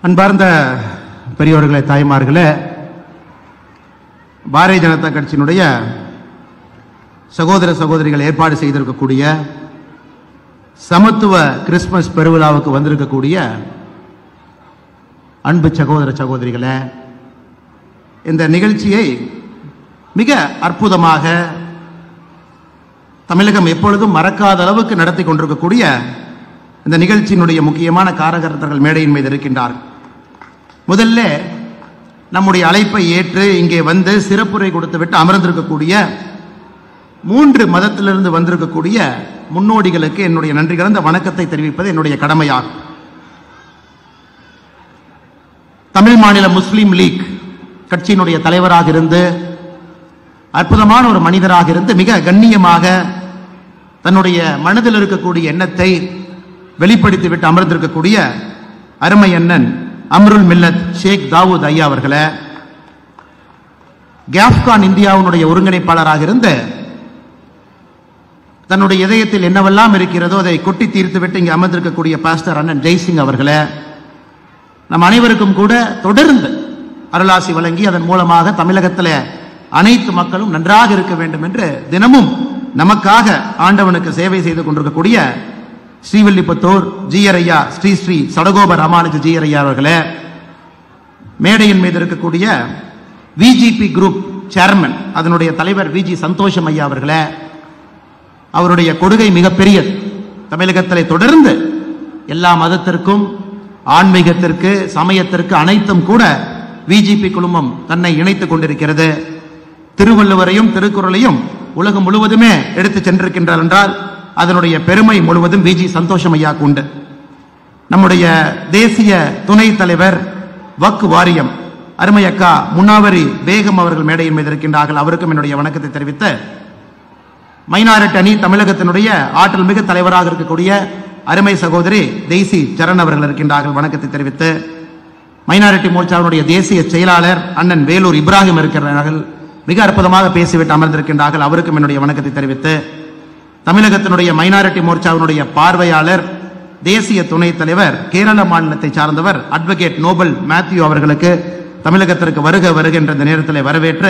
அன்பார்ந்த பெரியவர்களே தாய்மார்களே பாரதிய ஜனதா கட்சியினுடைய சகோதர சகோதரிகள் ஏற்பாடு செய்திருக்கக்கூடிய சமத்துவ கிறிஸ்துமஸ் பெருவிழாவுக்கு வந்திருக்கக்கூடிய அன்பு சகோதர சகோதரிகளே இந்த நிகழ்ச்சியை மிக அற்புதமாக தமிழகம் எப்பொழுதும் மறக்காத அளவுக்கு நடத்தி கொண்டிருக்கக்கூடிய இந்த நிகழ்ச்சியினுடைய முக்கியமான காரகர்த்தர்கள் மேடையின் மீது இருக்கின்றார்கள் முதல்ல நம்முடைய அழைப்பை ஏற்று இங்கே வந்து சிறப்புரை கொடுத்துவிட்டு அமர்ந்திருக்கக்கூடிய மூன்று மதத்திலிருந்து வந்திருக்கக்கூடிய முன்னோடிகளுக்கு என்னுடைய நன்றி கலந்த வணக்கத்தை தெரிவிப்பது என்னுடைய கடமையாகும் தமிழ் மாநில முஸ்லீம் லீக் கட்சியினுடைய தலைவராக இருந்து அற்புதமான ஒரு மனிதராக இருந்து மிக கண்ணியமாக தன்னுடைய மனதில் இருக்கக்கூடிய எண்ணத்தை வெளிப்படுத்திவிட்டு அமர்ந்திருக்கக்கூடிய அருமை அண்ணன் அம்ருல் மில்லத் ஷேக் தாவூத் ஐயா அவர்களே கேப்கான் இந்தியாவினுடைய ஒருங்கிணைப்பாளராக இருந்து தன்னுடைய இதயத்தில் என்னவெல்லாம் இருக்கிறதோ அதை கொட்டி தீர்த்துவிட்டு இங்கே அமர்ந்திருக்கக்கூடிய பாஸ்டர் அண்ணன் ஜெய்சிங் அவர்களே நம் அனைவருக்கும் கூட தொடர்ந்து அருளாசி வழங்கி அதன் மூலமாக தமிழகத்தில் அனைத்து மக்களும் நன்றாக இருக்க வேண்டும் என்று தினமும் நமக்காக ஆண்டவனுக்கு சேவை செய்து கொண்டிருக்கக்கூடிய ஸ்ரீவில்லிபுத்தூர் ஜீயரையா ஸ்ரீ ஸ்ரீ சடகோப ராமானுஜ ஜீயரையா அவர்களே மேடையின் மீது இருக்கக்கூடிய விஜிபி குரூப் சேர்மன் அதனுடைய தலைவர் விஜி சந்தோஷம் ஐயா அவர்களே அவருடைய கொடுகை மிகப்பெரியது தமிழகத்தில் தொடர்ந்து எல்லா மதத்திற்கும் ஆன்மீகத்திற்கு சமயத்திற்கு அனைத்தும் கூட விஜிபி குழுமம் தன்னை இணைத்துக் கொண்டிருக்கிறது திருவள்ளுவரையும் திருக்குறளையும் உலகம் முழுவதுமே எடுத்து சென்றிருக்கின்றார் என்றால் அதனுடைய பெருமை முழுவதும் விஜி சந்தோஷம் ஐயா உண்டு நம்முடைய தேசிய துணைத் தலைவர் வக்கு வாரியம் அருமை அக்கா முன்னாவரி பேகம் அவர்கள் மேடையின் மீது இருக்கின்றார்கள் அவருக்கும் என்னுடைய வணக்கத்தை தெரிவித்து மைனாரிட்டி அணி தமிழகத்தினுடைய ஆற்றல் மிகு தலைவராக இருக்கக்கூடிய அருமை சகோதரி தேசி சரண் அவர்கள் இருக்கின்றார்கள் வணக்கத்தை தெரிவித்து மைனாரிட்டி மோர்ச்சாவினுடைய தேசிய செயலாளர் அண்ணன் வேலூர் இப்ராஹிம் இருக்கிறார்கள் மிக அற்புதமாக பேசிவிட்டு அமர்ந்திருக்கின்றார்கள் அவருக்கும் என்னுடைய வணக்கத்தை தெரிவித்து தமிழகத்தினுடைய மைனாரிட்டி மோர்ச்சாவினுடைய பார்வையாளர் தேசிய துணைத் தலைவர் கேரள மாநிலத்தை சார்ந்தவர் அட்வொகேட் நோபல் மேத்யூ அவர்களுக்கு தமிழகத்திற்கு வருக வருகின்ற இந்த நேரத்தில் வரவேற்று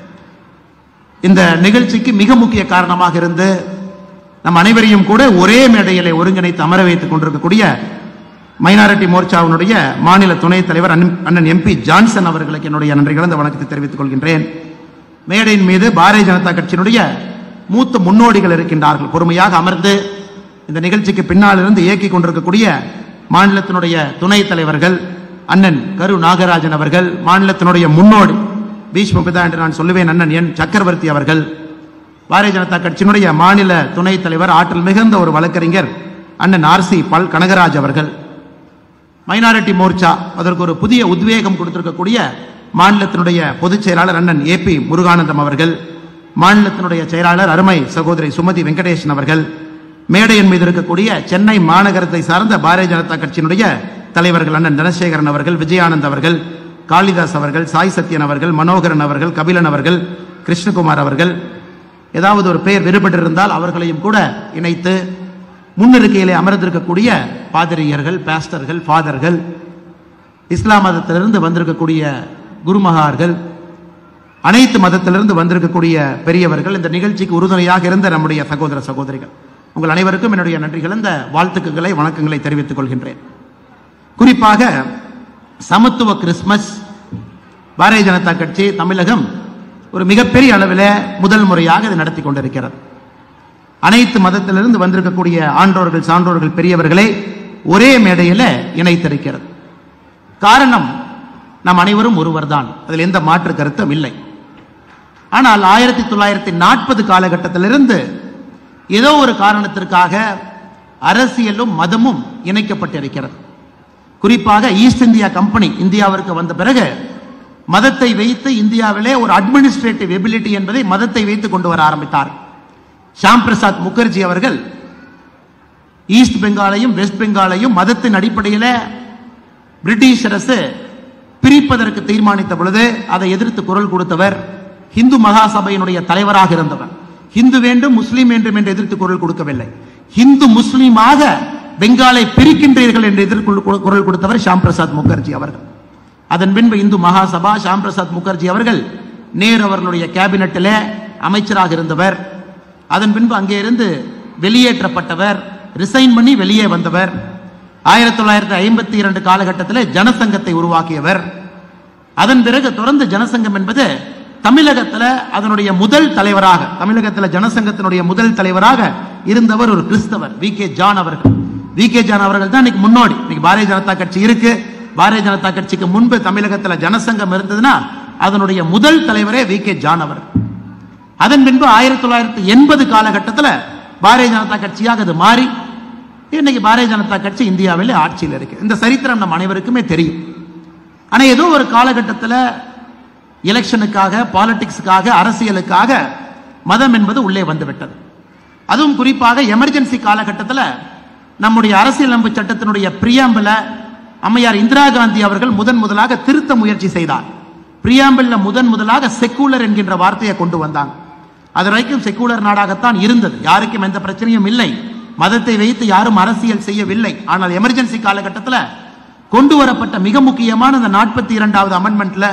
இந்த நிகழ்ச்சிக்கு மிக முக்கிய காரணமாக இருந்து நம் அனைவரையும் கூட ஒரே மேடையிலே ஒருங்கிணைத்து அமர வைத்துக் கொண்டிருக்கக்கூடிய மைனாரிட்டி மோர்ச்சாவினுடைய மாநில துணைத் தலைவர் அண்ணன் அண்ணன் எம்பி ஜான்சன் அவர்களுக்கு என்னுடைய நன்றி கலந்த வணக்கத்தை தெரிவித்துக் கொள்கின்றேன் மேடையின் மீது பாரதிய ஜனதா கட்சியினுடைய மூத்த முன்னோடிகள் இருக்கின்றார்கள் பொறுமையாக அமர்ந்து இந்த நிகழ்ச்சிக்கு பின்னால் இருந்து இயக்கிக் கொண்டிருக்கக்கூடிய மாநிலத்தினுடைய துணைத் தலைவர்கள் அண்ணன் கரு நாகராஜன் அவர்கள் மாநிலத்தினுடைய முன்னோடி பீஷ்மபிதா என்று நான் சொல்லுவேன் அண்ணன் என் சக்கரவர்த்தி அவர்கள் பாரதிய ஜனதா கட்சியினுடைய மாநில துணைத் தலைவர் ஆற்றல் மிகுந்த ஒரு வழக்கறிஞர் அண்ணன் ஆர்சி பல் கனகராஜ் அவர்கள் மைனாரிட்டி மோர்ச்சா அதற்கு ஒரு புதிய உத்வேகம் கொடுத்திருக்கக்கூடிய மாநிலத்தினுடைய பொதுச் செயலாளர் அண்ணன் ஏ பி முருகானந்தம் அவர்கள் மாநிலத்தினுடைய செயலாளர் அருமை சகோதரி சுமதி வெங்கடேசன் அவர்கள் மேடையின் மீது இருக்கக்கூடிய சென்னை மாநகரத்தை சார்ந்த பாரதிய ஜனதா கட்சியினுடைய தலைவர்கள் அண்ணன் தனசேகரன் அவர்கள் விஜயானந்த் அவர்கள் காளிதாஸ் அவர்கள் சாய் சத்யன் அவர்கள் மனோகரன் அவர்கள் கபிலன் அவர்கள் கிருஷ்ணகுமார் அவர்கள் ஏதாவது ஒரு பெயர் விடுபட்டிருந்தால் அவர்களையும் கூட இணைத்து முன்னிருக்கையிலே அமர்ந்திருக்கக்கூடிய பாதிரியர்கள் பாஸ்டர்கள் ஃபாதர்கள் இஸ்லாம் மதத்திலிருந்து வந்திருக்கக்கூடிய குருமகார்கள் அனைத்து மதத்திலிருந்து வந்திருக்கக்கூடிய பெரியவர்கள் இந்த நிகழ்ச்சிக்கு உறுதுணையாக இருந்த நம்முடைய சகோதர சகோதரிகள் உங்கள் அனைவருக்கும் என்னுடைய நன்றிகள் இந்த வாழ்த்துக்களை வணக்கங்களை தெரிவித்துக் கொள்கின்றேன் குறிப்பாக சமத்துவ கிறிஸ்மஸ் பாரதிய ஜனதா கட்சி தமிழகம் ஒரு மிகப்பெரிய அளவில் முதல் முறையாக இதை நடத்தி கொண்டிருக்கிறது அனைத்து மதத்திலிருந்து வந்திருக்கக்கூடிய ஆன்றோர்கள் சான்றோர்கள் பெரியவர்களை ஒரே மேடையில் இணைத்திருக்கிறது காரணம் நாம் அனைவரும் ஒருவர்தான் அதில் எந்த மாற்று கருத்தும் இல்லை ஆனால் ஆயிரத்தி தொள்ளாயிரத்தி நாற்பது காலகட்டத்திலிருந்து ஏதோ ஒரு காரணத்திற்காக அரசியலும் மதமும் இணைக்கப்பட்டிருக்கிறது குறிப்பாக ஈஸ்ட் இந்தியா கம்பெனி இந்தியாவிற்கு வந்த பிறகு மதத்தை வைத்து இந்தியாவிலே ஒரு அட்மினிஸ்ட்ரேட்டிவ் எபிலிட்டி என்பதை மதத்தை வைத்து கொண்டு வர ஆரம்பித்தார் ஷாம் பிரசாத் முகர்ஜி அவர்கள் ஈஸ்ட் பெங்காலையும் வெஸ்ட் பெங்காலையும் மதத்தின் அடிப்படையில் பிரிட்டிஷ் அரசு பிரிப்பதற்கு தீர்மானித்த பொழுது அதை எதிர்த்து குரல் கொடுத்தவர் இந்து மகாசபையினுடைய தலைவராக இருந்தவர் ஹிந்து வேண்டும் முஸ்லீம் வேண்டும் என்று எதிர்த்து குரல் கொடுக்கவில்லை ஹிந்து முஸ்லீமாக பெங்காலை பிரிக்கின்றீர்கள் என்று எதிர்கொள் குரல் கொடுத்தவர் ஷாம் பிரசாத் முகர்ஜி அவர்கள் அதன் பின்பு இந்து மகாசபா ஷாம் பிரசாத் முகர்ஜி அவர்கள் நேரு அவர்களுடைய கேபினட்டில் அமைச்சராக இருந்தவர் அதன் பின்பு அங்கே இருந்து வெளியேற்றப்பட்டவர் ரிசைன் பண்ணி வெளியே வந்தவர் ஆயிரத்தி தொள்ளாயிரத்தி ஐம்பத்தி இரண்டு காலகட்டத்தில் ஜனசங்கத்தை உருவாக்கியவர் அதன் பிறகு தொடர்ந்து ஜனசங்கம் என்பது தமிழகத்தில் அதனுடைய முதல் தலைவராக தமிழகத்தில் ஜனசங்கத்தினுடைய முதல் தலைவராக இருந்தவர் ஒரு கிறிஸ்தவர் வி கே ஜான் அவர்கள் வி கே ஜான் அவர்கள் தான் இன்னைக்கு முன்னோடி இன்னைக்கு பாரதிய ஜனதா கட்சி இருக்கு பாரதிய ஜனதா கட்சிக்கு முன்பு தமிழகத்தில் ஜனசங்கம் இருந்ததுன்னா அதனுடைய முதல் தலைவரே வி கே ஜான் அவர் அதன் பின்பு ஆயிரத்தி தொள்ளாயிரத்தி எண்பது காலகட்டத்தில் பாரதிய ஜனதா கட்சியாக அது மாறி இன்னைக்கு பாரதிய ஜனதா கட்சி இந்தியாவில் ஆட்சியில் இருக்கு இந்த சரித்திரம் நம் அனைவருக்குமே தெரியும் ஆனா ஏதோ ஒரு காலகட்டத்தில் எலெக்ஷனுக்காக பாலிடிக்ஸுக்காக அரசியலுக்காக மதம் என்பது உள்ளே வந்து விட்டது அதுவும் குறிப்பாக எமர்ஜென்சி காலகட்டத்தில் நம்முடைய அரசியலமைப்பு சட்டத்தினுடைய பிரியாம்பிள அம்மையார் இந்திரா காந்தி அவர்கள் முதன் முதலாக திருத்த முயற்சி செய்தார் பிரியாம்பிள்ல முதன் முதலாக செக்குலர் என்கின்ற வார்த்தையை கொண்டு வந்தாங்க அது வரைக்கும் செக்குலர் நாடாகத்தான் இருந்தது யாருக்கும் எந்த பிரச்சனையும் இல்லை மதத்தை வைத்து யாரும் அரசியல் செய்யவில்லை ஆனால் எமர்ஜென்சி காலகட்டத்தில் கொண்டு வரப்பட்ட மிக முக்கியமான இந்த நாற்பத்தி இரண்டாவது அமெண்ட்மெண்ட்ல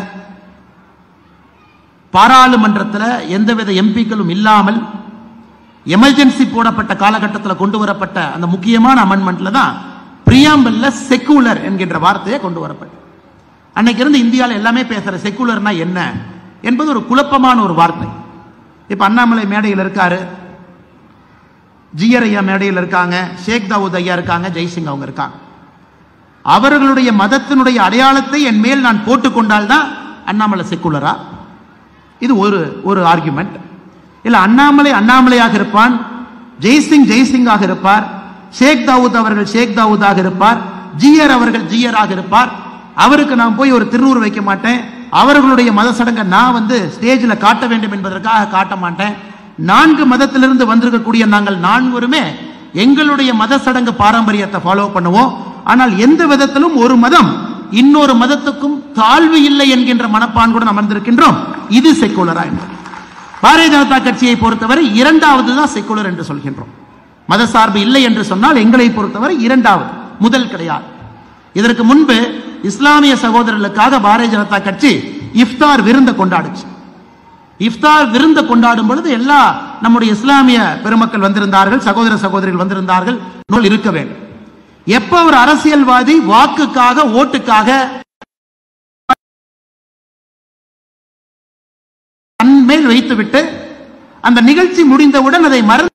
பாராளுமன்றத்தில் எந்தவித எம்பிக்களும் இல்லாமல் எமர்ஜென்சி போடப்பட்ட காலகட்டத்தில் கொண்டு வரப்பட்ட அந்த முக்கியமான அமெண்ட்மெண்ட்ல தான் பிரியாம்பல்ல செக்குலர் என்கின்ற வார்த்தையை கொண்டு வரப்பட்டது அன்னைக்கு இருந்து இந்தியாவில் எல்லாமே பேசுற செக்குலர்னா என்ன என்பது ஒரு குழப்பமான ஒரு வார்த்தை இப்ப அண்ணாமலை மேடையில் இருக்காரு ஜிஆர் ஐயா மேடையில் இருக்காங்க ஷேக் தாவூத் ஐயா இருக்காங்க ஜெய்சிங் அவங்க இருக்காங்க அவர்களுடைய மதத்தினுடைய அடையாளத்தை என் மேல் நான் போட்டுக்கொண்டால் தான் அண்ணாமலை செக்குலரா இது ஒரு ஒரு ஆர்குமெண்ட் இல்ல அண்ணாமலை அண்ணாமலையாக இருப்பான் ஜெய்சிங் ஜெய்சிங்காக இருப்பார் ஷேக் தாவூத் அவர்கள் ஷேக் தாவூதாக இருப்பார் ஜியர் அவர்கள் ஜியராக இருப்பார் அவருக்கு நான் போய் ஒரு திருநூறு வைக்க மாட்டேன் அவர்களுடைய மத சடங்கை நான் வந்து ஸ்டேஜில் காட்ட வேண்டும் என்பதற்காக காட்ட மாட்டேன் நான்கு மதத்திலிருந்து வந்திருக்கக்கூடிய நாங்கள் நான்குருமே எங்களுடைய மத சடங்கு பாரம்பரியத்தை ஃபாலோ பண்ணுவோம் ஆனால் எந்த விதத்திலும் ஒரு மதம் இன்னொரு மதத்துக்கும் தாழ்வு இல்லை என்கின்ற மனப்பான்குடன் அமர்ந்திருக்கின்றோம் இது செக்குலரா என்று பாரதிய ஜனதா கட்சியை பொறுத்தவரை இரண்டாவது தான் செக்குலர் என்று சொல்கின்றோம் மத சார்பு இல்லை என்று சொன்னால் எங்களை பொறுத்தவரை இரண்டாவது முதல் கிடையாது இதற்கு முன்பு இஸ்லாமிய சகோதரர்களுக்காக பாரதிய ஜனதா கட்சி இஃப்தார் விருந்த கொண்டாடுச்சு இஃப்தார் விருந்த கொண்டாடும் பொழுது எல்லா நம்முடைய இஸ்லாமிய பெருமக்கள் வந்திருந்தார்கள் சகோதர சகோதரிகள் வந்திருந்தார்கள் நூல் இருக்க வேண்டும் எப்ப ஒரு அரசியல்வாதி வாக்குக்காக ஓட்டுக்காக தன்மேல் வைத்துவிட்டு அந்த நிகழ்ச்சி முடிந்தவுடன் அதை மறந்து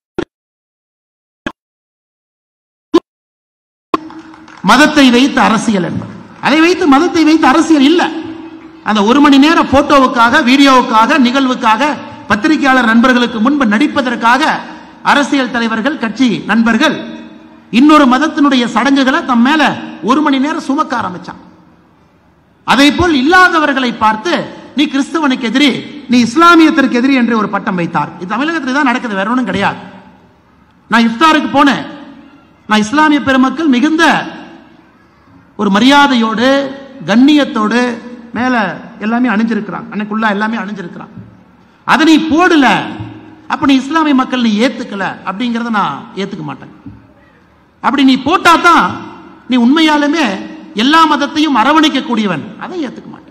மதத்தை வைத்து அரசியல் என்பது அதை வைத்து மதத்தை வைத்து அரசியல் இல்லை அந்த ஒரு மணி நேர போட்டோவுக்காக வீடியோவுக்காக நிகழ்வுக்காக பத்திரிகையாளர் நண்பர்களுக்கு முன்பு நடிப்பதற்காக அரசியல் தலைவர்கள் கட்சி நண்பர்கள் இன்னொரு மதத்தினுடைய சடங்குகளை தம் மேல ஒரு மணி நேரம் சுமக்க ஆரம்பிச்சான் அதை போல் இல்லாதவர்களை பார்த்து நீ கிறிஸ்தவனுக்கு எதிரி நீ இஸ்லாமியத்திற்கு எதிரி என்று ஒரு பட்டம் வைத்தார் இது தமிழகத்தில் தான் நடக்குது வேற ஒன்றும் கிடையாது நான் இஃப்தாருக்கு போனேன் நான் இஸ்லாமிய பெருமக்கள் மிகுந்த ஒரு மரியாதையோடு கண்ணியத்தோடு மேல எல்லாமே அணிஞ்சிருக்கிறான் அன்னைக்குள்ள எல்லாமே அணிஞ்சிருக்கிறான் அதை நீ போடல அப்ப நீ இஸ்லாமிய மக்கள் நீ ஏத்துக்கல அப்படிங்கறத நான் ஏத்துக்க மாட்டேன் அப்படி நீ போட்டா தான் நீ உண்மையாலுமே எல்லா மதத்தையும் அரவணைக்க கூடியவன் அதை ஏத்துக்க மாட்டேன்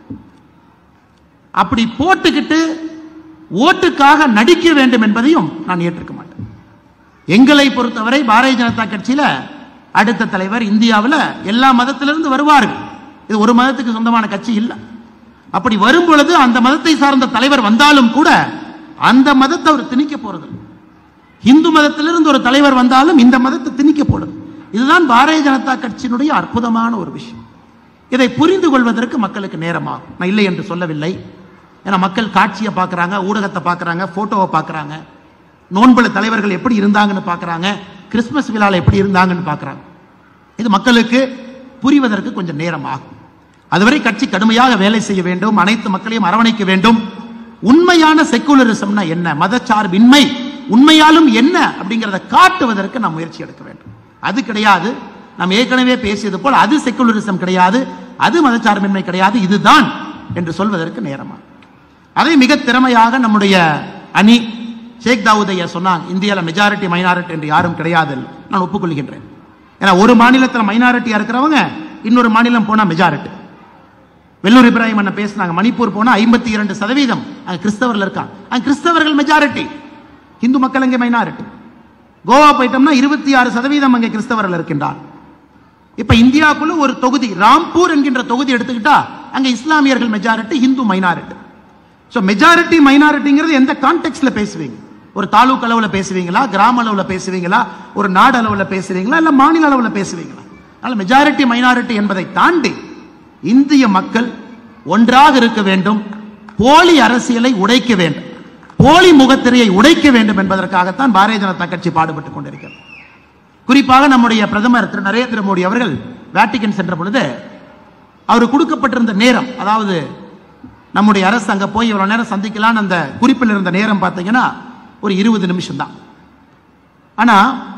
அப்படி போட்டுக்கிட்டு ஓட்டுக்காக நடிக்க வேண்டும் என்பதையும் நான் ஏற்றுக்க மாட்டேன் எங்களை பொறுத்தவரை பாரதிய ஜனதா கட்சியில அடுத்த தலைவர் இந்தியாவில் எல்லா மதத்திலிருந்து வருவார்கள் இது ஒரு மதத்துக்கு சொந்தமான கட்சி இல்லை அப்படி வரும் பொழுது அந்த மதத்தை சார்ந்த தலைவர் வந்தாலும் கூட அந்த மதத்தை அவர் திணிக்க போறது இல்லை. இந்து மதத்திலிருந்து ஒரு தலைவர் வந்தாலும் இந்த மதத்தை திணிக்க போடுது இதுதான் பாரதிய ஜனதா கட்சியினுடைய அற்புதமான ஒரு விஷயம் இதை புரிந்து கொள்வதற்கு மக்களுக்கு நேரமாகும் நான் இல்லை என்று சொல்லவில்லை ஏன்னா மக்கள் காட்சியை பார்க்குறாங்க ஊடகத்தை பார்க்குறாங்க ஃபோட்டோவை பார்க்குறாங்க நோன்புல தலைவர்கள் எப்படி இருந்தாங்கன்னு பார்க்குறாங்க கிறிஸ்மஸ் விழாவில் எப்படி இருந்தாங்கன்னு பார்க்குறாங்க இது மக்களுக்கு புரிவதற்கு கொஞ்சம் நேரம் ஆகும் அதுவரை கட்சி கடுமையாக வேலை செய்ய வேண்டும் அனைத்து மக்களையும் அரவணைக்க வேண்டும் உண்மையான செக்குலரிசம்னா என்ன மதச்சார்பின்மை உண்மையாலும் என்ன அப்படிங்கிறத காட்டுவதற்கு நாம் முயற்சி எடுக்க வேண்டும் அது கிடையாது நாம் ஏற்கனவே பேசியது போல் அது செக்குலரிசம் கிடையாது அது மதச்சார்பின்மை கிடையாது இதுதான் என்று சொல்வதற்கு நேரமா அதை மிக திறமையாக நம்முடைய அணி ஷேக் தாவூத் ஐயா சொன்னாங்க இந்தியாவில் மெஜாரிட்டி மைனாரிட்டி என்று யாரும் கிடையாது நான் ஒப்புக்கொள்கின்றேன் ஏன்னா ஒரு மாநிலத்தில் மைனாரிட்டியா இருக்கிறவங்க இன்னொரு மாநிலம் போனா மெஜாரிட்டி வெள்ளூர் இப்ராஹிம் அண்ணன் பேசினாங்க மணிப்பூர் போனா ஐம்பத்தி இரண்டு சதவீதம் அங்க கிறிஸ்தவர்கள் இருக்காங்க அங்க கிறிஸ்தவர்கள் மெஜாரிட்டி இந்து மக்கள் அங்கே மைனாரிட்டி கோவா போயிட்டோம்னா இருபத்தி ஆறு சதவீதம் அங்கே கிறிஸ்தவர்கள் இருக்கின்றார் இப்ப இந்தியாவுக்குள்ள ஒரு தொகுதி ராம்பூர் என்கின்ற தொகுதி எடுத்துக்கிட்டா அங்க இஸ்லாமியர்கள் majority Hindu minority so majority மைனாரிட்டிங்கிறது எந்த கான்டெக்ட்ல பேசுவீங்க ஒரு தாலுக் அளவுல பேசுவீங்களா கிராம அளவுல பேசுவீங்களா ஒரு நாடு அளவுல பேசுவீங்களா இல்ல மாநில அளவுல பேசுவீங்களா அதனால மெஜாரிட்டி மைனாரிட்டி என்பதை தாண்டி இந்திய மக்கள் ஒன்றாக இருக்க வேண்டும் போலி அரசியலை உடைக்க வேண்டும் போலி முகத்திரையை உடைக்க வேண்டும் என்பதற்காகத்தான் பாரதிய ஜனதா கட்சி பாடுபட்டுக் கொண்டிருக்கிறது குறிப்பாக நம்முடைய பிரதமர் திரு நரேந்திர மோடி அவர்கள் வேட்டிக்கன் சென்ற பொழுது அவர் கொடுக்கப்பட்டிருந்த நேரம் அதாவது நம்முடைய அரசு அங்க போய் இவ்வளவு நேரம் சந்திக்கலாம்னு அந்த குறிப்பில் இருந்த நேரம் பார்த்தீங்கன்னா ஒரு இருபது நிமிஷம் தான் ஆனா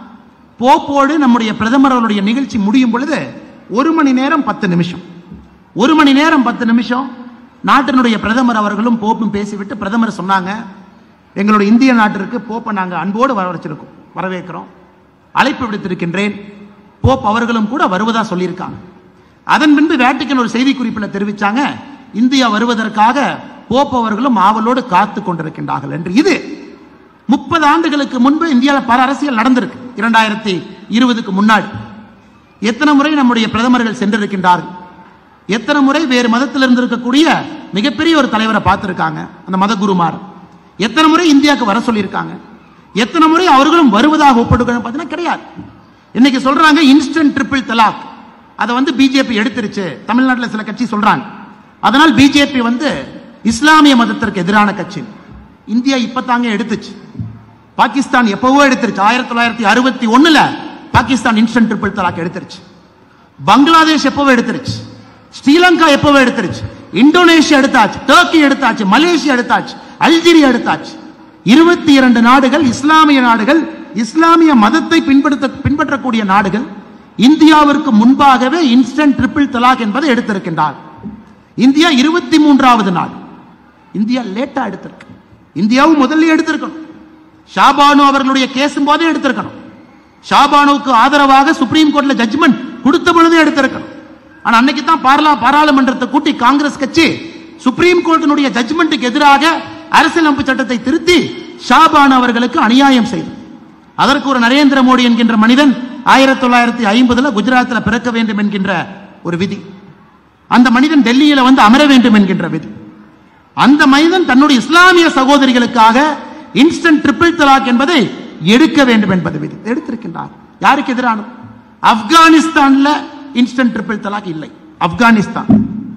போப்போடு நம்முடைய பிரதமர் அவருடைய நிகழ்ச்சி முடியும் பொழுது ஒரு மணி நேரம் பத்து நிமிஷம் ஒரு மணி நேரம் பத்து நிமிஷம் நாட்டினுடைய பிரதமர் அவர்களும் போப்பும் பேசிவிட்டு பிரதமர் சொன்னாங்க எங்களுடைய இந்திய நாட்டிற்கு போப்பை நாங்கள் அன்போடு வரவழைச்சிருக்கோம் வரவேற்கிறோம் அழைப்பு விடுத்திருக்கின்றேன் போப் அவர்களும் கூட வருவதா சொல்லியிருக்காங்க அதன் பின்பு வேட்டிக்கன் ஒரு செய்தி குறிப்பில் தெரிவிச்சாங்க இந்தியா வருவதற்காக போப் அவர்களும் ஆவலோடு காத்து கொண்டிருக்கின்றார்கள் என்று இது முப்பது ஆண்டுகளுக்கு முன்பு இந்தியாவில் பல அரசியல் நடந்திருக்கு இரண்டாயிரத்தி இருபதுக்கு முன்னாடி எத்தனை முறை நம்முடைய பிரதமர்கள் சென்றிருக்கின்றார்கள் எத்தனை முறை வேறு மதத்தில் இருந்திருக்கக்கூடிய மிகப்பெரிய ஒரு தலைவரை பார்த்திருக்காங்க அந்த மத குருமார் எத்தனை முறை இந்தியாவுக்கு வர சொல்லியிருக்காங்க எத்தனை முறை அவர்களும் வருவதாக ஒப்பிடுக்கணும் பார்த்தீங்கன்னா கிடையாது இன்னைக்கு சொல்றாங்க இன்ஸ்டன்ட் ட்ரிபிள் தலாக் அதை வந்து பிஜேபி எடுத்துருச்சு தமிழ்நாட்டில் சில கட்சி சொல்றாங்க அதனால் பிஜேபி வந்து இஸ்லாமிய மதத்திற்கு எதிரான கட்சி இந்தியா இப்பதாங்க எடுத்துச்சு பாகிஸ்தான் எப்பவோ எடுத்துருச்சு ஆயிரத்தி தொள்ளாயிரத்தி அறுபத்தி ஒண்ணுல பாகிஸ்தான் இன்ஸ்டன்ட் ட்ரிபிள் தலாக் எடுத்துருச்சு பங்களாதேஷ் எப்பவோ எடுத்துருச்சு ஸ்ரீலங்கா எப்பவோ எடுத்துருச்சு இந்தோனேஷியா எடுத்தாச்சு டர்க்கி எடுத்தாச்சு மலேசியா எடுத்தாச்சு அல்ஜீரியா எடுத்தாச்சு இருபத்தி இரண்டு நாடுகள் இஸ்லாமிய நாடுகள் இஸ்லாமிய மதத்தை பின்பற்ற பின்பற்றக்கூடிய நாடுகள் இந்தியாவிற்கு முன்பாகவே இன்ஸ்டன்ட் ட்ரிபிள் தலாக் என்பதை எடுத்திருக்கின்றார் இந்தியா இருபத்தி மூன்றாவது நாடு இந்தியா லேட்டா எடுத்திருக்கு இந்தியாவும் முதல்ல எடுத்திருக்கணும் ஷாபானு அவர்களுடைய கேஸும் போதே எடுத்திருக்கணும் ஷாபானுவுக்கு ஆதரவாக சுப்ரீம் கோர்ட்ல ஜட்ஜ்மெண்ட் கொடுத்த பொழுதே எடுத்திருக்கணும் ஆனா அன்னைக்கு தான் பார்லா பாராளுமன்றத்தை கூட்டி காங்கிரஸ் கட்சி சுப்ரீம் கோர்ட்டினுடைய ஜட்ஜ்மெண்ட்டுக்கு எதிராக அரசியலமைப்பு சட்டத்தை திருத்தி ஷாபானு அவர்களுக்கு அநியாயம் செய்து அதற்கு ஒரு நரேந்திர மோடி என்கின்ற மனிதன் ஆயிரத்தி தொள்ளாயிரத்தி ஐம்பதுல குஜராத்தில் பிறக்க வேண்டும் என்கின்ற ஒரு விதி அந்த மனிதன் டெல்லியில வந்து அமர வேண்டும் என்கின்ற விதி அந்த மனிதன் தன்னுடைய இஸ்லாமிய சகோதரிகளுக்காக இன்ஸ்டன்ட் ட்ரிபிள் தலாக் என்பதை எடுக்க வேண்டும் என்பது விதி எடுத்திருக்கின்றார் யாருக்கு எதிரான ஆப்கானிஸ்தான்ல இன்ஸ்டன்ட் ட்ரிபிள் தலாக் இல்லை ஆப்கானிஸ்தான்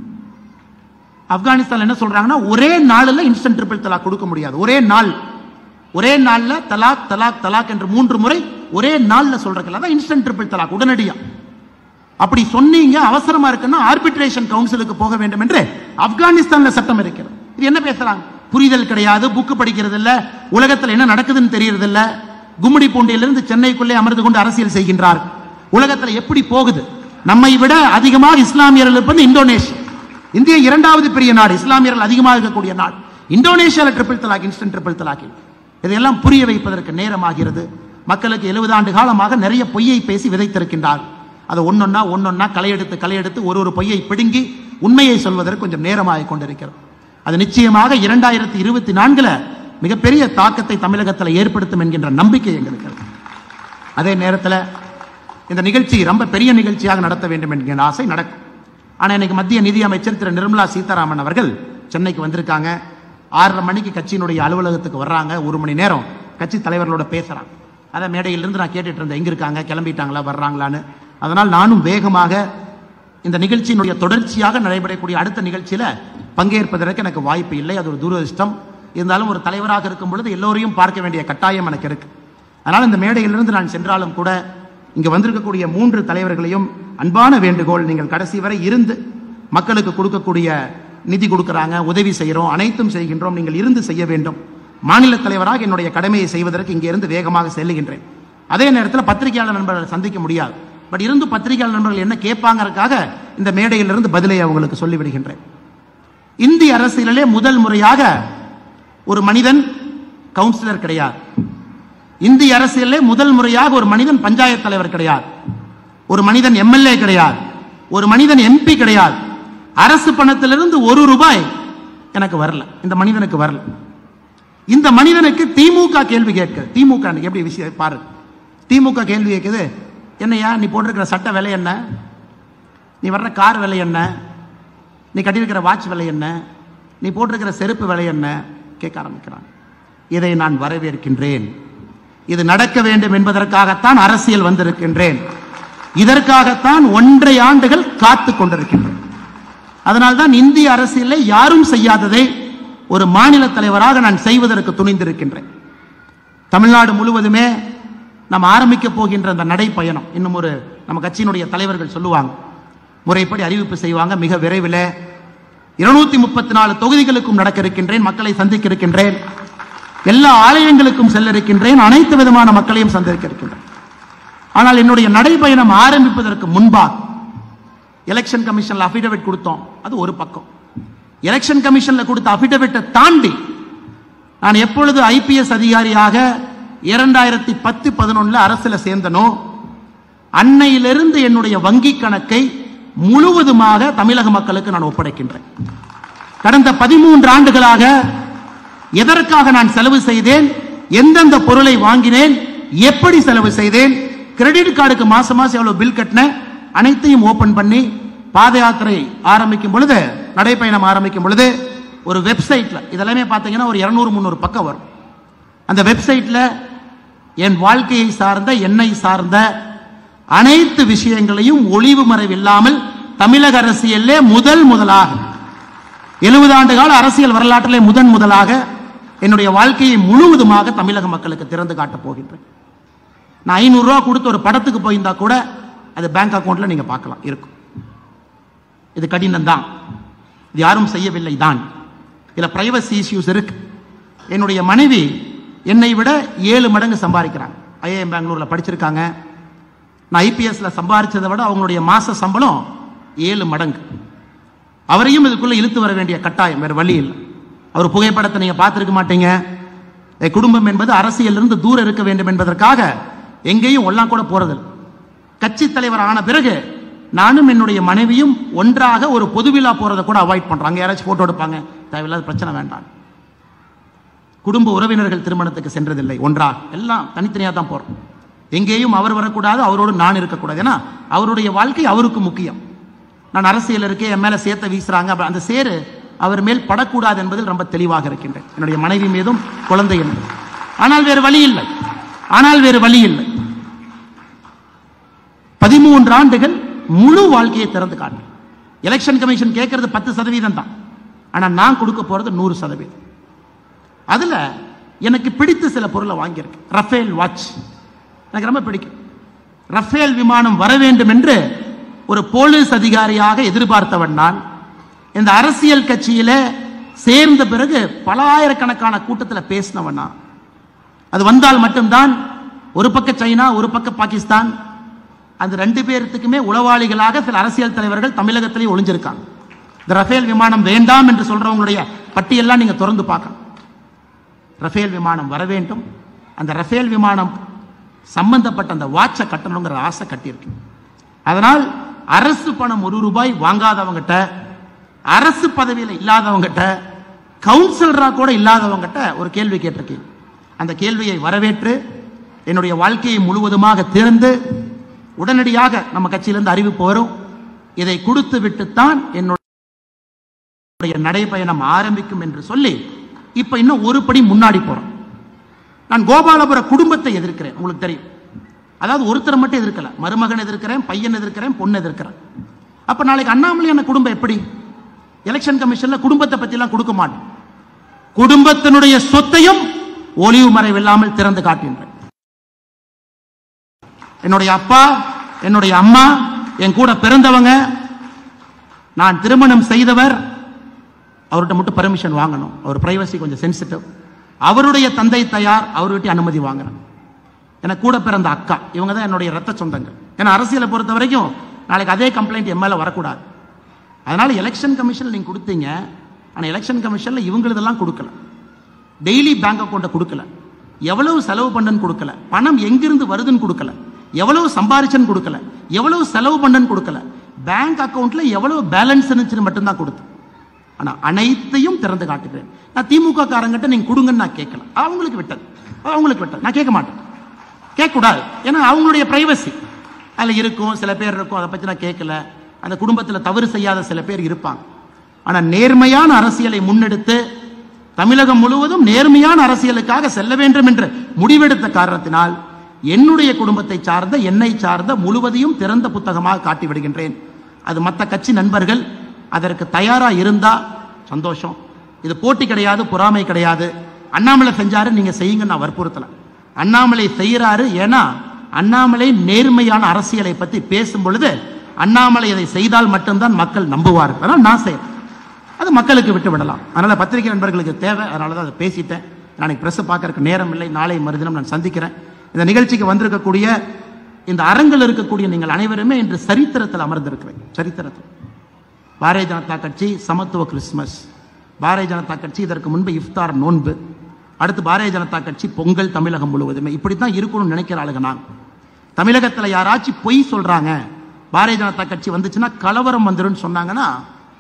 ஆப்கானிஸ்தான் என்ன சொல்றாங்கன்னா ஒரே நாள்ல இன்ஸ்டன்ட் ட்ரிபிள் தலாக் கொடுக்க முடியாது ஒரே நாள் ஒரே நாள்ல தலாக் தலாக் தலாக் என்று மூன்று முறை ஒரே நாள்ல சொல்றதுல அதான் இன்ஸ்டன்ட் ட்ரிபிள் தலாக் உடனடியா அப்படி சொன்னீங்க அவசரமா இருக்குன்னா ஆர்பிட்ரேஷன் கவுன்சிலுக்கு போக வேண்டும் என்று ஆப்கானிஸ்தான்ல சட்டம் இருக்கிறது இது என்ன பேசுறாங்க புரிதல் கிடையாது புக்கு படிக்கிறது இல்ல உலகத்துல என்ன நடக்குதுன்னு தெரியறது இல்ல கும்மிடி பூண்டியிலிருந்து சென்னைக்குள்ளே அமர்ந்து கொண்டு அரசியல் செய்கின்றார் உலகத்துல எப்படி போகுது நம்மை விட அதிகமாக இஸ்லாமியர்கள் இருப்பது இந்தோனேஷியா இந்தியா இரண்டாவது பெரிய நாடு இஸ்லாமியர்கள் அதிகமாக இருக்கக்கூடிய நாடு இந்தோனேஷியால triple talaq instant triple talaq இதையெல்லாம் புரிய வைப்பதற்கு நேரமாகிறது மக்களுக்கு எழுபது ஆண்டு காலமாக நிறைய பொய்யை பேசி விதைத்திருக்கின்றார் அதை ஒன்னொன்னா ஒன்னொன்னா களையெடுத்து களையெடுத்து ஒரு ஒரு பொய்யை பிடுங்கி உண்மையை சொல்வதற்கு கொஞ்சம் நேரமாக கொண்டிருக்கிறது அது நிச்சயமாக இரண்டாயிரத்தி இருபத்தி நான்குல மிகப்பெரிய தாக்கத்தை தமிழகத்தில் ஏற்படுத்தும் என்கின்ற நம்பிக்கை எங்களுக்கு இருக்கு. அதே நேரத்தில் இந்த நிகழ்ச்சி ரொம்ப பெரிய நிகழ்ச்சியாக நடத்த வேண்டும் என்கிற ஆசை நடக்கும் ஆனால் இன்னைக்கு மத்திய நிதி அமைச்சர் திரு நிர்மலா சீதாராமன் அவர்கள் சென்னைக்கு வந்திருக்காங்க ஆறரை மணிக்கு கட்சியினுடைய அலுவலகத்துக்கு வர்றாங்க ஒரு மணி நேரம் கட்சி தலைவர்களோட பேசுறாங்க அதை மேடையிலிருந்து நான் கேட்டுட்டு இருந்தேன் எங்க இருக்காங்க கிளம்பிட்டாங்களா வர்றாங்களான்னு அதனால் நானும் வேகமாக இந்த நிகழ்ச்சியினுடைய தொடர்ச்சியாக நடைபெறக்கூடிய அடுத்த நிகழ்ச்சியில பங்கேற்பதற்கு எனக்கு வாய்ப்பு இல்லை அது ஒரு துரதிர்ஷ்டம் இருந்தாலும் ஒரு தலைவராக இருக்கும் பொழுது எல்லோரையும் பார்க்க வேண்டிய கட்டாயம் எனக்கு இருக்கு அதனால் இந்த மேடையிலிருந்து நான் சென்றாலும் கூட இங்க வந்திருக்கக்கூடிய மூன்று தலைவர்களையும் அன்பான வேண்டுகோள் நீங்கள் கடைசி வரை இருந்து மக்களுக்கு கொடுக்கக்கூடிய நிதி கொடுக்கறாங்க உதவி செய்கிறோம் அனைத்தும் செய்கின்றோம் நீங்கள் இருந்து செய்ய வேண்டும் மாநில தலைவராக என்னுடைய கடமையை செய்வதற்கு இங்கே இருந்து வேகமாக செல்லுகின்றேன் அதே நேரத்தில் பத்திரிகையாளர் நண்பர்களை சந்திக்க முடியாது பட் இருந்து பத்திரிகையாளர் நண்பர்கள் என்ன கேட்பாங்கறதுக்காக இந்த மேடையிலிருந்து பதிலை அவங்களுக்கு சொல்லிவிடுகின்றேன் இந்திய அரசியலிலே முதல் முறையாக ஒரு மனிதன் கவுன்சிலர் கிடையாது இந்திய அரசியலிலே முதல் முறையாக ஒரு மனிதன் பஞ்சாயத்து தலைவர் கிடையாது ஒரு மனிதன் எம்எல்ஏ கிடையாது ஒரு மனிதன் எம்பி கிடையாது அரசு பணத்திலிருந்து ஒரு ரூபாய் எனக்கு வரல இந்த மனிதனுக்கு வரல இந்த மனிதனுக்கு திமுக கேள்வி கேட்க திமுக அன்னைக்கு எப்படி விஷயம் பாரு திமுக கேள்வி கேட்குது என்னையா நீ போட்டிருக்கிற சட்ட விலை என்ன நீ வர்ற கார் விலை என்ன நீ கட்டியிருக்கிற வாட்ச் விலை என்ன நீ போட்டிருக்கிற செருப்பு விலை என்ன கேட்க ஆரம்பிக்கிறான் இதை நான் வரவேற்கின்றேன் இது நடக்க வேண்டும் என்பதற்காகத்தான் அரசியல் வந்திருக்கின்றேன் இதற்காகத்தான் ஒன்றை ஆண்டுகள் காத்து கொண்டிருக்கின்றேன் அதனால்தான் இந்திய அரசியலில் யாரும் செய்யாததை ஒரு மாநில தலைவராக நான் செய்வதற்கு துணிந்திருக்கின்றேன் தமிழ்நாடு முழுவதுமே நாம் ஆரம்பிக்க போகின்ற அந்த நடைப்பயணம் இன்னும் ஒரு நம்ம கட்சியினுடைய தலைவர்கள் சொல்லுவாங்க முறைப்படி அறிவிப்பு செய்வாங்க மிக விரைவில் இருநூத்தி முப்பத்தி நாலு தொகுதிகளுக்கும் நடக்க இருக்கின்றேன் மக்களை சந்திக்க இருக்கின்றேன் எல்லா ஆலயங்களுக்கும் செல்ல இருக்கின்றேன் அனைத்து விதமான மக்களையும் சந்திக்க இருக்கின்றேன் ஆனால் என்னுடைய நடைபயணம் ஆரம்பிப்பதற்கு முன்பாக எலெக்ஷன் கமிஷன்ல அபிடவிட் கொடுத்தோம் அது ஒரு பக்கம் எலெக்ஷன் கமிஷன்ல கொடுத்த அபிடவிட்டை தாண்டி நான் எப்பொழுது ஐபிஎஸ் அதிகாரியாக இரண்டாயிரத்தி பத்து பதினொன்னுல அரசுல சேர்ந்தனோ அன்னையிலிருந்து என்னுடைய வங்கி கணக்கை முழுவதுமாக தமிழக மக்களுக்கு நான் ஒப்படைக்கின்றேன் கடந்த பதிமூன்று ஆண்டுகளாக எதற்காக நான் செலவு செய்தேன் எந்தெந்த பொருளை வாங்கினேன் எப்படி செலவு செய்தேன் கிரெடிட் கார்டுக்கு மாசம் மாசம் எவ்வளவு பில் கட்டினேன் அனைத்தையும் ஓபன் பண்ணி பாத யாத்திரை ஆரம்பிக்கும் பொழுது நடைப்பயணம் ஆரம்பிக்கும் பொழுது ஒரு வெப்சைட்ல இதெல்லாமே பார்த்தீங்கன்னா ஒரு இருநூறு முந்நூறு பக்கம் வரும் அந்த வெப்சைட்ல என் வாழ்க்கையை சார்ந்த என்னை சார்ந்த அனைத்து விஷயங்களையும் ஒளிவு மறைவு இல்லாமல் தமிழக அரசியல்லே முதல் முதலாக எழுபது ஆண்டு கால அரசியல் வரலாற்றிலே முதன் முதலாக என்னுடைய வாழ்க்கையை முழுவதுமாக தமிழக மக்களுக்கு திறந்து காட்டப் போகின்றேன் நான் ஐநூறு ரூபா கொடுத்து ஒரு படத்துக்கு போயிருந்தா கூட அது பேங்க் அக்கவுண்ட்ல நீங்க பார்க்கலாம் இருக்கும் இது கடினம் தான் இது யாரும் செய்யவில்லை தான் இதுல பிரைவசி இஷ்யூஸ் இருக்கு என்னுடைய மனைவி என்னை விட ஏழு மடங்கு சம்பாதிக்கிறாங்க ஐஏஎம் பெங்களூர்ல படிச்சிருக்காங்க நான் ஐபிஎஸ்ல சம்பாதிச்சதை விட அவங்களுடைய மாச சம்பளம் ஏழு மடங்கு அவரையும் இதுக்குள்ள இழுத்து வர வேண்டிய கட்டாயம் வேற வழி இல்லை அவர் புகைப்படத்தை நீங்க பார்த்திருக்க மாட்டீங்க என் குடும்பம் என்பது அரசியலிருந்து தூரம் இருக்க வேண்டும் என்பதற்காக எங்கேயும் ஒல்லாம் கூட போறதில்லை கட்சி தலைவர் ஆன பிறகு நானும் என்னுடைய மனைவியும் ஒன்றாக ஒரு பொது விழா போறதை கூட அவாய்ட் பண்றோம் அங்க யாராச்சும் போட்டோ எடுப்பாங்க தேவையில்லாத பிரச்சனை வேண்டாம் குடும்ப உறவினர்கள் திருமணத்துக்கு சென்றதில்லை ஒன்றா எல்லாம் தனித்தனியா தான் போறோம் எங்கேயும் அவர் வரக்கூடாது அவரோடு நான் இருக்கக்கூடாது ஏன்னா அவருடைய வாழ்க்கை அவருக்கு முக்கியம் நான் அரசியல் இருக்கேன் என் மேல சேத்த வீசுறாங்க அப்ப அந்த சேரு அவர் மேல் படக்கூடாது என்பதில் ரொம்ப தெளிவாக இருக்கின்றேன் என்னுடைய மனைவி மீதும் குழந்தை என்பது ஆனால் வேறு வழி இல்லை ஆனால் வேறு வழி இல்லை பதிமூன்று ஆண்டுகள் முழு வாழ்க்கையை திறந்து காட்டு எலெக்ஷன் கமிஷன் கேட்கறது பத்து சதவீதம் தான் ஆனா நான் கொடுக்க போறது நூறு சதவீதம் அதுல எனக்கு பிடித்த சில பொருளை வாங்கியிருக்கேன் ரஃபேல் வாட்ச் எனக்கு ரொம்ப பிடிக்கும் ரஃபேல் விமானம் வர வேண்டும் என்று ஒரு போலீஸ் அதிகாரியாக எதிர்பார்த்தவன் நான் இந்த அரசியல் கட்சியில சேர்ந்த பிறகு பல ஆயிரக்கணக்கான கூட்டத்தில் பேசினவன் நான் அது வந்தால் மட்டும்தான் ஒரு பக்க சைனா ஒரு பக்க பாகிஸ்தான் அந்த ரெண்டு பேர்த்துக்குமே உளவாளிகளாக சில அரசியல் தலைவர்கள் தமிழகத்திலே ஒளிஞ்சிருக்காங்க இந்த ரஃபேல் விமானம் வேண்டாம் என்று சொல்றவங்களுடைய பட்டியெல்லாம் நீங்க திறந்து பார்க்கணும் ரஃபேல் விமானம் வர வேண்டும் அந்த ரஃபேல் விமானம் சம்பந்தப்பட்ட அந்த வாட்சை கட்டணுங்கிற ஆசை கட்டியிருக்கு அதனால் அரசு பணம் ஒரு ரூபாய் வாங்காதவங்கிட்ட அரசு பதவியில் இல்லாதவங்கிட்ட கவுன்சிலரா கூட இல்லாதவங்கிட்ட ஒரு கேள்வி கேட்டிருக்கேன் அந்த கேள்வியை வரவேற்று என்னுடைய வாழ்க்கையை முழுவதுமாக திறந்து உடனடியாக நம்ம கட்சியிலிருந்து அறிவிப்பு வரும் இதை கொடுத்து விட்டுத்தான் என்னுடைய நடைபயணம் ஆரம்பிக்கும் என்று சொல்லி இப்ப இன்னும் ஒரு படி முன்னாடி போறோம் நான் கோபாலபுர குடும்பத்தை எதிர்க்கிறேன் உங்களுக்கு தெரியும் அதாவது ஒருத்தரை மட்டும் எதிர்க்கல மருமகன் எதிர்க்கிறேன் பையன் எதிர்க்கிறேன் பொண்ணு எதிர்க்கிறேன் அப்ப நாளைக்கு அண்ணாமலையான குடும்பம் எப்படி எலெக்ஷன் கமிஷன்ல குடும்பத்தை பத்தி எல்லாம் கொடுக்க மாட்டேன் குடும்பத்தினுடைய சொத்தையும் ஒளிவு மறைவில்லாமல் திறந்து காட்டுகின்றேன் என்னுடைய அப்பா என்னுடைய அம்மா என் கூட பிறந்தவங்க நான் திருமணம் செய்தவர் அவர்கிட்ட மட்டும் பெர்மிஷன் வாங்கணும் அவர் பிரைவசி கொஞ்சம் சென்சிட்டிவ் அவருடைய தந்தை தயார் அவர்கிட்ட அனுமதி வாங்குறேன் எனக்கு கூட பிறந்த அக்கா இவங்க தான் என்னுடைய ரத்த சொந்தங்கள் ஏன்னா அரசியலை பொறுத்த வரைக்கும் நாளைக்கு அதே கம்ப்ளைண்ட் என் மேல வரக்கூடாது அதனால எலெக்ஷன் கமிஷன் நீங்க கொடுத்தீங்க ஆனால் எலெக்ஷன் கமிஷன்ல இவங்களதெல்லாம் கொடுக்கல டெய்லி பேங்க் அக்கௌண்ட்டை கொடுக்கல எவ்வளவு செலவு பண்ணுன்னு கொடுக்கல பணம் எங்கிருந்து வருதுன்னு கொடுக்கல எவ்வளவு சம்பாரிச்சன்னு கொடுக்கல எவ்வளவு செலவு பண்ணன்னு கொடுக்கல பேங்க் அக்கவுண்ட்ல எவ்வளவு பேலன்ஸ் இருந்துச்சுன்னு மட்டும்தான் கொடுத்து ஆனா அனைத்தையும் திறந்து காட்டுகிறேன் நான் திமுக காரங்கிட்ட நீங்க கொடுங்கன்னு நான் கேட்கல அவங்களுக்கு விட்டது அவங்களுக்கு விட்டது நான் கேட்க மாட்டேன் கேட்கக்கூடாது ஏன்னா அவங்களுடைய பிரைவசி அதில் இருக்கும் சில பேர் இருக்கும் அதை பற்றி நான் கேட்கல அந்த குடும்பத்தில் தவறு செய்யாத சில பேர் இருப்பாங்க ஆனால் நேர்மையான அரசியலை முன்னெடுத்து தமிழகம் முழுவதும் நேர்மையான அரசியலுக்காக செல்ல வேண்டும் என்று முடிவெடுத்த காரணத்தினால் என்னுடைய குடும்பத்தை சார்ந்த என்னை சார்ந்த முழுவதையும் திறந்த புத்தகமாக காட்டி விடுகின்றேன் அது மற்ற கட்சி நண்பர்கள் அதற்கு தயாரா இருந்தா சந்தோஷம் இது போட்டி கிடையாது பொறாமை கிடையாது அண்ணாமலை செஞ்சாரு நீங்க செய்யுங்க நான் வற்புறுத்தல அண்ணாமலை செய்யறாரு ஏன்னா அண்ணாமலை நேர்மையான அரசியலை பத்தி பேசும் பொழுது அண்ணாமலை இதை செய்தால் மட்டும்தான் மக்கள் நம்புவார்கள் அதனால் நான் செய்யறேன் அது மக்களுக்கு விட்டு விடலாம் அதனால பத்திரிகை நண்பர்களுக்கு தேவை அதனால தான் அதை பேசிட்டேன் நாளைக்கு பிரஸ் பார்க்கறதுக்கு நேரம் இல்லை நாளை மறுதினம் நான் சந்திக்கிறேன் இந்த நிகழ்ச்சிக்கு வந்திருக்கக்கூடிய இந்த அரங்கில் இருக்கக்கூடிய நீங்கள் அனைவருமே இன்று சரித்திரத்தில் அமர்ந்திருக்கிறேன் சரித்திரத்தில் பாரதிய ஜனதா கட்சி சமத்துவ கிறிஸ்துமஸ் பாரதிய ஜனதா கட்சி இதற்கு முன்பு இஃப்தார் நோன்பு அடுத்து பாரதிய ஜனதா கட்சி பொங்கல் தமிழகம் முழுவதுமே இப்படித்தான் இருக்கணும்னு நினைக்கிற ஆளுங்க நான் தமிழகத்தில் யாராச்சும் பொய் சொல்றாங்க பாரதிய ஜனதா கட்சி வந்துச்சுன்னா கலவரம் வந்துருன்னு சொன்னாங்கன்னா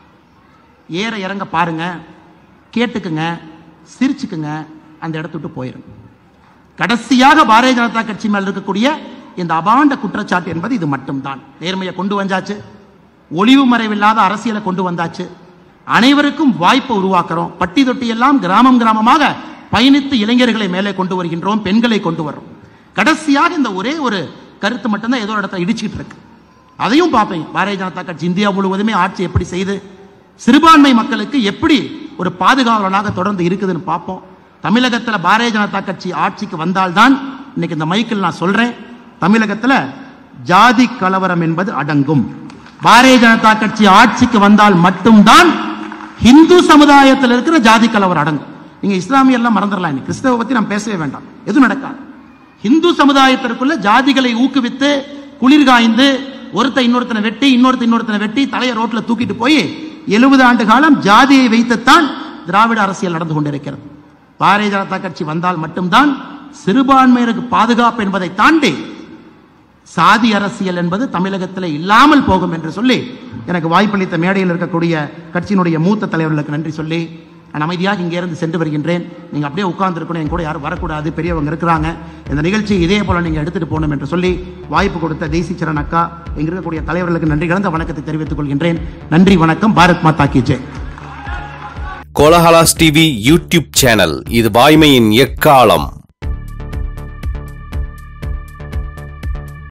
ஏற இறங்க பாருங்க கேட்டுக்குங்க சிரிச்சுக்குங்க அந்த இடத்த விட்டு போயிருங்க கடைசியாக பாரதிய ஜனதா கட்சி மேல் இருக்கக்கூடிய இந்த அபாண்ட குற்றச்சாட்டு என்பது இது மட்டும்தான் நேர்மையை கொண்டு வந்தாச்சு ஒளிவு மறைவில்லாத அரசியலை கொண்டு வந்தாச்சு அனைவருக்கும் வாய்ப்பை உருவாக்குறோம் பட்டி தொட்டி எல்லாம் கிராமம் கிராமமாக பயணித்து இளைஞர்களை மேலே கொண்டு வருகின்றோம் பெண்களை கொண்டு வர்றோம் கடைசியாக இந்த ஒரே ஒரு கருத்து மட்டும்தான் ஏதோ ஒரு இடத்துல இடிச்சிட்டு இருக்கு அதையும் பார்ப்பேன் பாரதிய ஜனதா கட்சி இந்தியா முழுவதுமே ஆட்சி எப்படி செய்து சிறுபான்மை மக்களுக்கு எப்படி ஒரு பாதுகாவலனாக தொடர்ந்து இருக்குதுன்னு பார்ப்போம் தமிழகத்தில் பாரதிய ஜனதா கட்சி ஆட்சிக்கு வந்தால்தான் இன்னைக்கு இந்த மைக்கில் நான் சொல்றேன் தமிழகத்தில் ஜாதி கலவரம் என்பது அடங்கும் பாரதிய ஜனதா கட்சி ஆட்சிக்கு வந்தால் மட்டும்தான் இந்து சமுதாயத்தில் இருக்கிற ஜாதி கலவரம் அடங்கும் நீங்க இஸ்லாமிய எல்லாம் மறந்துடலாம் இன்னைக்கு கிறிஸ்தவ பத்தி நாம் பேசவே வேண்டாம் எதுவும் நடக்காது இந்து சமுதாயத்திற்குள்ள ஜாதிகளை ஊக்குவித்து குளிர் காய்ந்து ஒருத்த இன்னொருத்தனை வெட்டி இன்னொருத்த இன்னொருத்தனை வெட்டி தலையை ரோட்ல தூக்கிட்டு போய் எழுபது ஆண்டு காலம் ஜாதியை வைத்துத்தான் திராவிட அரசியல் நடந்து கொண்டிருக்கிறது பாரதிய ஜனதா கட்சி வந்தால் மட்டும்தான் சிறுபான்மையினருக்கு பாதுகாப்பு என்பதை தாண்டி சாதி அரசியல் என்பது தமிழகத்தில் இல்லாமல் போகும் என்று சொல்லி எனக்கு வாய்ப்பளித்த மேடையில் இருக்கக்கூடிய கட்சியினுடைய மூத்த தலைவர்களுக்கு நன்றி சொல்லி நான் அமைதியாக இங்கே இருந்து சென்று வருகின்றேன் நீங்க அப்படியே உட்கார்ந்து இருக்கணும் என் கூட யாரும் வரக்கூடாது பெரியவங்க இருக்கிறாங்க இந்த நிகழ்ச்சி இதே போல நீங்க எடுத்துட்டு போகணும் என்று சொல்லி வாய்ப்பு கொடுத்த தேசி சரண் அக்கா இங்க இருக்கக்கூடிய தலைவர்களுக்கு நன்றி கலந்த வணக்கத்தை தெரிவித்துக் கொள்கின்றேன் நன்றி வணக்கம் பாரத் மாதா கி ஜெய் கோலஹலாஸ் டிவி யூடியூப் சேனல் இது வாய்மையின் எக்காலம்